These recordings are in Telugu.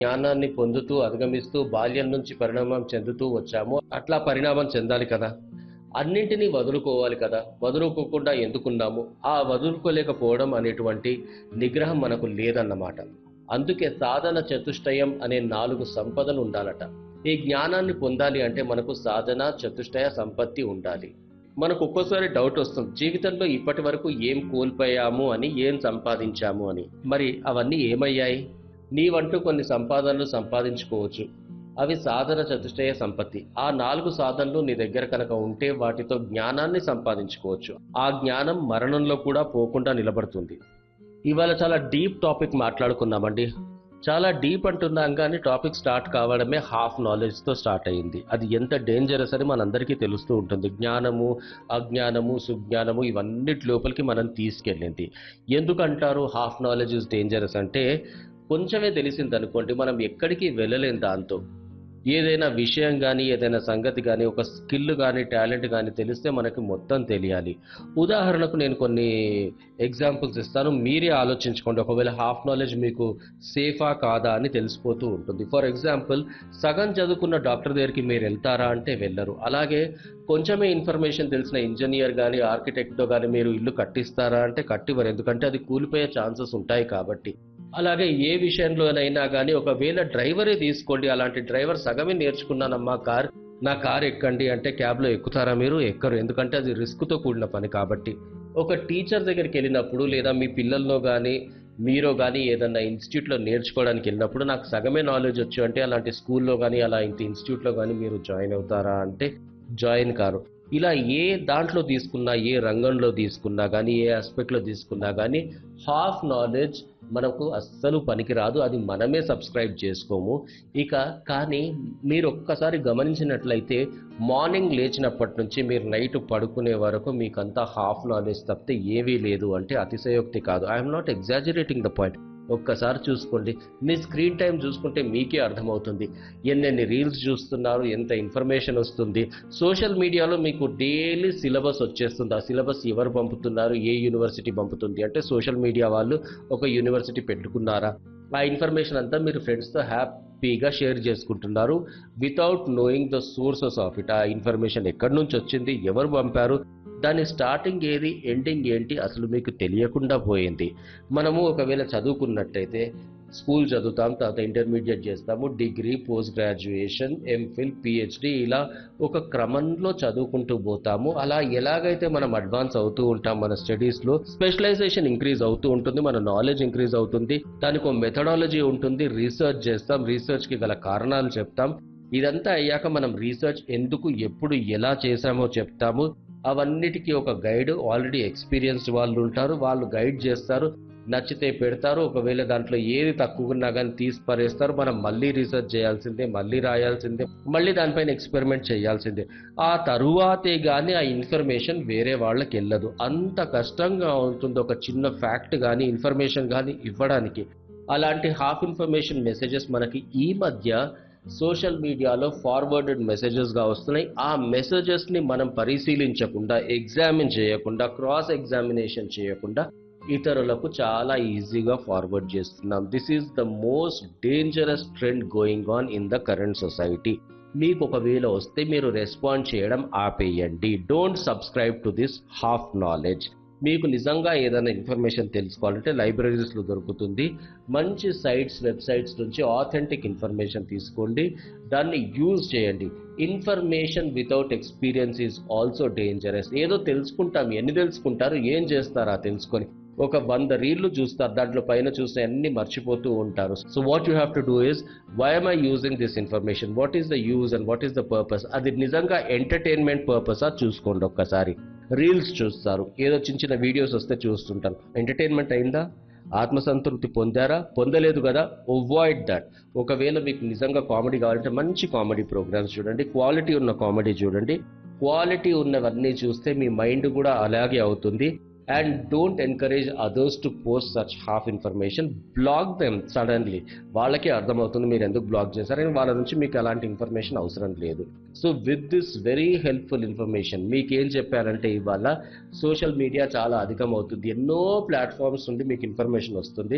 జ్ఞానాన్ని పొందుతూ అధిగమిస్తూ బాల్యం నుంచి పరిణామం చెందుతూ వచ్చామో అట్లా పరిణామం చెందాలి కదా అన్నింటినీ వదులుకోవాలి కదా వదులుకోకుండా ఎందుకున్నాము ఆ వదులుకోలేకపోవడం అనేటువంటి నిగ్రహం మనకు లేదన్నమాట అందుకే సాధన చతుష్టయం అనే నాలుగు సంపదలు ఉండాలట ఈ జ్ఞానాన్ని పొందాలి అంటే మనకు సాధన చతుష్టయ సంపత్తి ఉండాలి మనకు ఒక్కోసారి డౌట్ వస్తుంది జీవితంలో ఇప్పటి వరకు ఏం కోల్పోయాము అని ఏం సంపాదించాము అని మరి అవన్నీ ఏమయ్యాయి నీవంటూ కొన్ని సంపాదనలు సంపాదించుకోవచ్చు అవి సాధన చతుష్టయ సంపత్తి ఆ నాలుగు సాధనలు నీ దగ్గర కనుక ఉంటే వాటితో జ్ఞానాన్ని సంపాదించుకోవచ్చు ఆ జ్ఞానం మరణంలో కూడా పోకుండా నిలబడుతుంది ఇవాళ చాలా డీప్ టాపిక్ మాట్లాడుకున్నామండి చాలా డీప్ అంటున్నాం కానీ టాపిక్ స్టార్ట్ కావడమే హాఫ్ నాలెడ్జ్తో స్టార్ట్ అయ్యింది అది ఎంత డేంజరస్ అని మనందరికీ తెలుస్తూ ఉంటుంది జ్ఞానము అజ్ఞానము సుజ్ఞానము ఇవన్నిటి లోపలికి మనం తీసుకెళ్ళింది ఎందుకంటారు హాఫ్ నాలెడ్జ్ ఇస్ డేంజరస్ అంటే కొంచెమే తెలిసింది అనుకోండి మనం ఎక్కడికి వెళ్ళలేం దాంతో ఏదైనా విషయం కానీ ఏదైనా సంగతి కానీ ఒక స్కిల్ కానీ టాలెంట్ కానీ తెలిస్తే మనకి మొత్తం తెలియాలి ఉదాహరణకు నేను కొన్ని ఎగ్జాంపుల్స్ ఇస్తాను మీరే ఆలోచించుకోండి ఒకవేళ హాఫ్ నాలెడ్జ్ మీకు సేఫా కాదా అని తెలిసిపోతూ ఉంటుంది ఫర్ ఎగ్జాంపుల్ సగం చదువుకున్న డాక్టర్ దగ్గరికి మీరు వెళ్తారా అంటే వెళ్ళరు అలాగే కొంచెమే ఇన్ఫర్మేషన్ తెలిసిన ఇంజనీర్ కానీ ఆర్కిటెక్ట్తో కానీ మీరు ఇల్లు కట్టిస్తారా అంటే కట్టివ్వరు ఎందుకంటే అది కూలిపోయే ఛాన్సెస్ ఉంటాయి కాబట్టి అలాగే ఏ విషయంలోనైనా కానీ ఒకవేళ డ్రైవరే తీసుకోండి అలాంటి డ్రైవర్ సగమే నేర్చుకున్నానమ్మా కార్ నా కార్ ఎక్కండి అంటే క్యాబ్లో ఎక్కుతారా మీరు ఎక్కరు ఎందుకంటే అది రిస్క్తో కూడిన పని కాబట్టి ఒక టీచర్ దగ్గరికి వెళ్ళినప్పుడు లేదా మీ పిల్లల్లో కానీ మీరు కానీ ఏదన్నా ఇన్స్టిట్యూట్లో నేర్చుకోవడానికి వెళ్ళినప్పుడు నాకు సగమే నాలెడ్జ్ వచ్చు అంటే అలాంటి స్కూల్లో కానీ అలా ఇంత ఇన్స్టిట్యూట్లో కానీ మీరు జాయిన్ అవుతారా అంటే జాయిన్ కారు ఇలా ఏ దాంట్లో తీసుకున్నా ఏ రంగంలో తీసుకున్నా కానీ ఏ ఆస్పెక్ట్లో తీసుకున్నా కానీ హాఫ్ నాలెడ్జ్ మనకు అస్సలు పనికిరాదు అది మనమే సబ్స్క్రైబ్ చేసుకోము ఇక కానీ మీరు ఒక్కసారి గమనించినట్లయితే మార్నింగ్ లేచినప్పటి నుంచి మీరు నైట్ పడుకునే వరకు మీకంతా హాఫ్ నాలెడ్జ్ తప్పితే ఏవీ లేదు అంటే అతిశయోక్తి కాదు I'm not exaggerating the point ఒక్కసారి చూసుకోండి మీ స్క్రీన్ టైం చూసుకుంటే మీకే అర్థమవుతుంది ఎన్నెన్ని రీల్స్ చూస్తున్నారు ఎంత ఇన్ఫర్మేషన్ వస్తుంది సోషల్ మీడియాలో మీకు డైలీ సిలబస్ వచ్చేస్తుంది ఆ సిలబస్ ఎవరు పంపుతున్నారు ఏ యూనివర్సిటీ పంపుతుంది అంటే సోషల్ మీడియా వాళ్ళు ఒక యూనివర్సిటీ పెట్టుకున్నారా ఆ ఇన్ఫర్మేషన్ అంతా మీరు ఫ్రెండ్స్తో హ్యాపీగా షేర్ చేసుకుంటున్నారు without knowing the sources of it ఆ ఇన్ఫర్మేషన్ ఎక్కడి నుంచి వచ్చింది ఎవరు పంపారు దాని స్టార్టింగ్ ఏది ఎండింగ్ ఏంటి అసలు మీకు తెలియకుండా పోయింది మనము ఒకవేళ చదువుకున్నట్టయితే స్కూల్ చదువుతాం తర్వాత ఇంటర్మీడియట్ చేస్తాము degree post graduation MPhil PhD ఇలా ఒక క్రమంలో చదువుకుంటూ పోతాము అలా ఎలాగైతే మనం అడ్వాన్స్ అవుతూ ఉంటాం మన స్టడీస్లో స్పెషలైజేషన్ ఇంక్రీజ్ అవుతూ ఉంటుంది మన నాలెడ్జ్ ఇంక్రీజ్ అవుతుంది దానికి ఒక మెథడాలజీ ఉంటుంది రీసెర్చ్ చేస్తాం రీసెర్చ్కి గల కారణాలు చెప్తాం ఇదంతా అయ్యాక మనం రీసెర్చ్ ఎందుకు ఎప్పుడు ఎలా చేశామో చెప్తాము అవన్నిటికీ ఒక గైడ్ ఆల్రెడీ ఎక్స్పీరియన్స్డ్ వాళ్ళు ఉంటారు వాళ్ళు గైడ్ చేస్తారు నచ్చితే పెడతారు ఒకవేళ దాంట్లో ఏది తక్కువ ఉన్నా కానీ తీసి పరేస్తారు మనం మళ్ళీ రీసెర్చ్ చేయాల్సిందే మళ్ళీ రాయాల్సిందే మళ్ళీ దానిపైన ఎక్స్పెరిమెంట్ చేయాల్సిందే ఆ తరువాతే కానీ ఆ ఇన్ఫర్మేషన్ వేరే వాళ్ళకి వెళ్ళదు అంత కష్టంగా ఉంటుంది ఒక చిన్న ఫ్యాక్ట్ కానీ ఇన్ఫర్మేషన్ కానీ ఇవ్వడానికి అలాంటి హాఫ్ ఇన్ఫర్మేషన్ మెసేజెస్ మనకి ఈ మధ్య సోషల్ మీడియాలో ఫార్వర్డెడ్ మెసేజెస్గా వస్తున్నాయి ఆ మెసేజెస్ని మనం పరిశీలించకుండా ఎగ్జామిన్ చేయకుండా క్రాస్ ఎగ్జామినేషన్ చేయకుండా ఇతరులకు చాలా ఈజీగా ఫార్వర్డ్ చేస్తున్నాం this is the most dangerous trend going on in the current society మీకు ఒకవేళ వస్తే మీరు రెస్పాండ్ చేయడం ఆపేయండి don't subscribe to this half knowledge మీకు నిజంగా ఏదైనా ఇన్ఫర్మేషన్ తెలుసుకోవాలంటే లైబ్రరీస్లో దొరుకుతుంది మంచి సైట్స్ వెబ్సైట్స్ నుంచి ఆథెంటిక్ ఇన్ఫర్మేషన్ తీసుకోండి దాన్ని యూజ్ చేయండి information without experience is also dangerous ఏదో తెలుసుకుంటాం ఎన్ని తెలుసుకుంటారు ఏం చేస్తారా తెలుసుకొని ఒక వంద రీళ్లు చూస్తారు దాంట్లో పైన చూసిన అన్ని మర్చిపోతూ ఉంటారు so what you have to do is why am I using this information what is the use and what is the purpose అది నిజంగా ఎంటర్టైన్మెంట్ పర్పస్ చూసుకోండి ఒక్కసారి రీల్స్ చూస్తారు ఏదో చిన్న చిన్న వీడియోస్ వస్తే చూస్తుంటారు ఎంటర్టైన్మెంట్ అయిందా ఆత్మసంతృప్తి పొందారా పొందలేదు కదా అవాయిడ్ దట్ ఒకవేళ మీకు నిజంగా కామెడీ కావాలంటే మంచి కామెడీ ప్రోగ్రామ్స్ చూడండి క్వాలిటీ ఉన్న కామెడీ చూడండి క్వాలిటీ ఉన్నవన్నీ చూస్తే మీ మైండ్ కూడా అలాగే అవుతుంది and don't encourage others to post such half information block them suddenly వాళ్ళకి అర్థమవుతుంది మీరు ఎందుకు బ్లాక్ చేశారని వాళ్ళ నుంచి మీకు అలాంటి ఇన్ఫర్మేషన్ అవసరం లేదు so with this very helpful information మీకు ఏం చెప్పారంటే ఇవాళ సోషల్ మీడియా చాలా అధికం అవుతుంది ఎన్నో ప్లాట్ఫామ్స్ నుండి మీకు ఇన్ఫర్మేషన్ వస్తుంది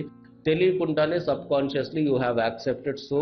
తెలియకుండానే subconsciously you have accepted so